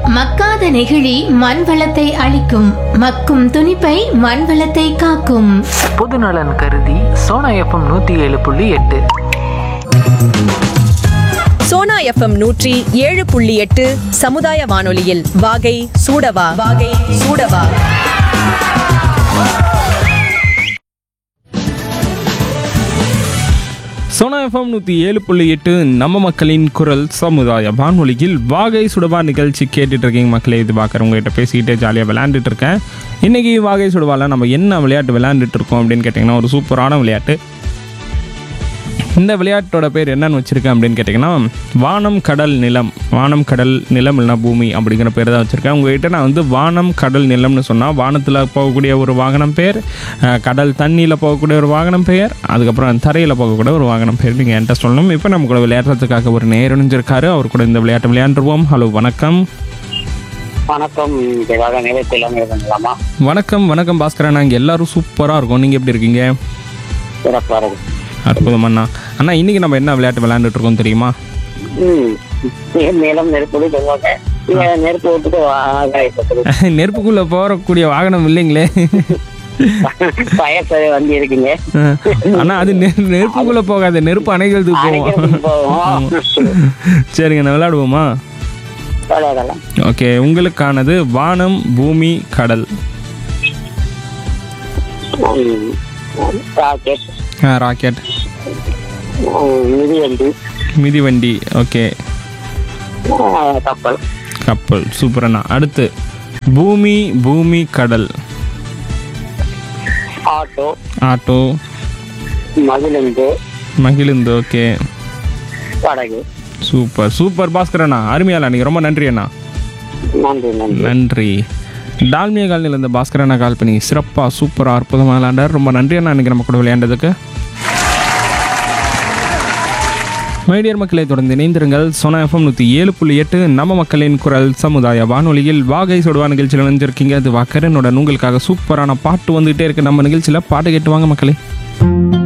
மக்காத நெகிழி மண் வளத்தை அழிக்கும் மக்கும் துணிப்பை மண் வளத்தை காக்கும் பொதுநலன் கருதி சோனா எஃப்எம் நூற்றி ஏழு புள்ளி எட்டு சோனா எஃப்எம் நூற்றி ஏழு புள்ளி எட்டு சமுதாய வானொலியில் வாகை சூடவா வாகை சூடவா சோனா எஃப்எம் நூற்றி ஏழு புள்ளி எட்டு நம்ம மக்களின் குரல் சமுதாய வானொலியில் வாகை சுடவா நிகழ்ச்சி கேட்டுட்டு இருக்கீங்க மக்களே இது பார்க்குறவங்ககிட்ட பேசிக்கிட்டே ஜாலியாக விளையாண்டுட்டு இருக்கேன் இன்றைக்கி வாகை சுடவாவில் நம்ம என்ன விளையாட்டு விளையாண்டுட்டு இருக்கோம் அப்படின்னு கேட்டிங்கன்னா ஒரு சூப்பரான விளையாட்டு இந்த விளையாட்டோட பேர் என்னன்னு வச்சுருக்கேன் அப்படின்னு கேட்டிங்கன்னா வானம் கடல் நிலம் வானம் கடல் நிலம் இல்லைனா பூமி அப்படிங்கிற பேர் தான் வச்சுருக்கேன் உங்ககிட்ட நான் வந்து வானம் கடல் நிலம்னு சொன்னால் வானத்தில் போகக்கூடிய ஒரு வாகனம் பேர் அஹ், கடல் தண்ணியில் போகக்கூடிய ஒரு வாகனம் பெயர் அதுக்கப்புறம் தரையில் போகக்கூடிய ஒரு வாகனம் பேர் நீங்கள் என்கிட்ட சொல்லணும் இப்போ நம்ம கூட விளையாடுறதுக்காக ஒரு நேரணிஞ்சிருக்காரு அவர் கூட இந்த விளையாட்டு விளையாண்டுருவோம் ஹலோ வணக்கம் வணக்கம் இதுக்காக நிலையத்தில் இருக்கலாமா வணக்கம் வணக்கம் பாஸ்கரன் நாங்கள் எல்லாரும் சூப்பராக இருக்கோம் நீங்கள் எப்படி இருக்கீங்க சிறப்பாக இருக்கு அற்புதம் அண்ணா அண்ணா இன்றைக்கி நம்ம என்ன விளையாட்டு விளையாண்டுட்டு இருக்கோம் தெரியுமா ம் நீர் நீளம் நெருப்புடி சொல்லுவாங்க நீங்க நெருப்பு விட்டுட்டு ஆகாயப்பட்டது நெருப்புக்குள்ளே போகக்கூடிய வாகனம் இல்லைங்களே பயச வண்டி இருக்குங்க ஆனா அது நெ- நெருப்புக்குள்ள போகாது நெருப்பு அணைகளுக்கு போவோம் அணைக்கிறதுக்கு போவோம் சரிங்க நான் விளையாடுவோமா விளையாடலாம் ஓகே உங்களுக்கானது வானம் பூமி கடல் ம். ராக்கெட் ராக்கெட் ம், மிதிவண்டி மிதிவண்டி ஓகே ஆ, கப்பல் கப்பல் சூப்பரண்ணா அடுத்து பூமி பூமி கடல் ஆட்டோ ஆட்டோ மகிழுந்து மகிழுந்து ஓகே படகு சூப்பர் சூப்பர் பாஸ்கரண்ணா அருமையால நீங்கள் ரொம்ப நன்றி அண்ணா நன்றி நன்றி நன்றி டால்மியா காலனியில் இந்த பாஸ்கர் அண்ணா கால் பண்ணி சிறப்பாக சூப்பராக அற்புதமாக விளையாண்டார் ரொம்ப நன்றி அண்ணா இன்னைக்கு நம்ம கூட விளையாண்டதுக்கு மைடியர் மக்களை தொடர்ந்து இணைந்திருங்கள் சோனா எஃப்எம் நூற்றி ஏழு புள்ளி எட்டு நம்ம மக்களின் குரல் சமுதாய வானொலியில் வாகை சொடுவா நிகழ்ச்சியில் நினைஞ்சிருக்கீங்க அது வாக்கரனுடன் உங்களுக்காக சூப்பரான பாட்டு வந்துகிட்டே இருக்கு நம்ம நிகழ்ச்சியில் பாட்டு கேட்டு வாங்க மக்களே